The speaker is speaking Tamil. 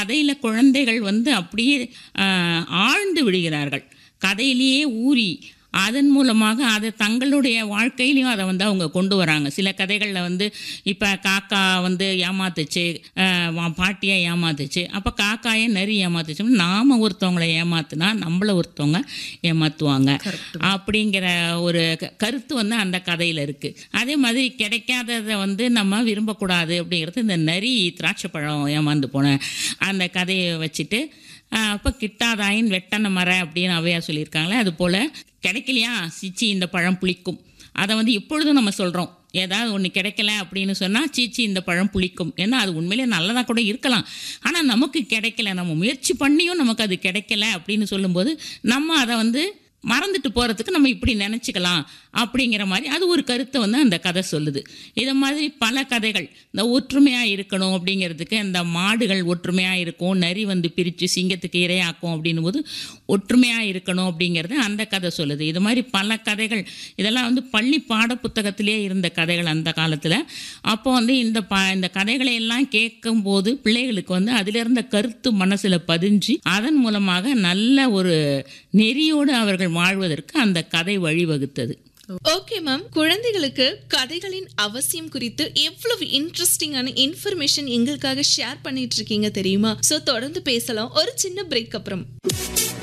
கதையில் குழந்தைகள் வந்து அப்படியே ஆஹ், ஆழ்ந்து விடுகிறார்கள் கதையிலேயே ஊறி அதன் மூலமாக அதை தங்களுடைய வாழ்க்கையிலையும் அதை வந்து அவங்க கொண்டு வராங்க சில கதைகளில் வந்து இப்போ காக்கா வந்து ஏமாத்துச்சு ஆஹ், வா- பாட்டியை ஏமாத்துச்சு அப்போ காக்காயை நரி ஏமாத்துச்சு நாம் ஒருத்தவங்களை ஏமாத்துனா நம்மளை ஒருத்தவங்க ஏமாற்றுவாங்க அப்படிங்கிற ஒரு க- கருத்து வந்து அந்த கதையில் இருக்குது அதே மாதிரி கிடைக்காததை வந்து நம்ம விரும்பக்கூடாது அப்படிங்கிறது இந்த நரி திராட்சை பழம் ஏமாந்து போன அந்த கதையை வச்சுட்டு அப்போ கிட்டாதாயின் வெட்டன மர அப்படின்னு அவையார் சொல்லியிருக்காங்களே அது போல் கிடைக்கலையா சிச்சி இந்த பழம் புளிக்கும் அதை வந்து இப்பொழுதும் நம்ம சொல்கிறோம் ஏதாவது ஒன்று கிடைக்கல அப்படின்னு சொன்னால் சீச்சி இந்த பழம் புளிக்கும் ஏன்னா அது உண்மையிலே நல்லதாக கூட இருக்கலாம் ஆனால் நமக்கு கிடைக்கல நம்ம முயற்சி பண்ணியும் நமக்கு அது கிடைக்கல அப்படின்னு சொல்லும்போது நம்ம அதை வந்து மறந்துட்டு போகிறதுக்கு நம்ம இப்படி நினச்சிக்கலாம் அப்படிங்கிற மாதிரி அது ஒரு கருத்தை வந்து அந்த கதை சொல்லுது இதை மாதிரி பல கதைகள் இந்த ஒற்றுமையாக இருக்கணும் அப்படிங்கிறதுக்கு இந்த மாடுகள் ஒற்றுமையாக இருக்கும் நரி வந்து பிரித்து சிங்கத்துக்கு இரையாக்கும் அப்படின்னும் போது ஒற்றுமையாக இருக்கணும் அப்படிங்கிறது அந்த கதை சொல்லுது இது மாதிரி பல கதைகள் இதெல்லாம் வந்து பள்ளி பாட புத்தகத்திலே இருந்த கதைகள் அந்த காலத்தில் அப்போ வந்து இந்த ப இந்த கதைகளை எல்லாம் கேட்கும்போது பிள்ளைகளுக்கு வந்து அதில் இருந்த கருத்து மனசில் பதிஞ்சு அதன் மூலமாக நல்ல ஒரு நெறியோடு அவர்கள் வாழ்வதற்கு அந்த கதை வழிவகுத்தது ஓகே மேம் குழந்தைகளுக்கு கதைகளின் அவசியம் குறித்து எவ்வளவு இன்ட்ரெஸ்டிங்கான இன்ஃபர்மேஷன் எங்களுக்காக ஷேர் பண்ணிட்டு இருக்கீங்க தெரியுமா சோ தொடர்ந்து பேசலாம் ஒரு சின்ன பிரேக் அப்புறம்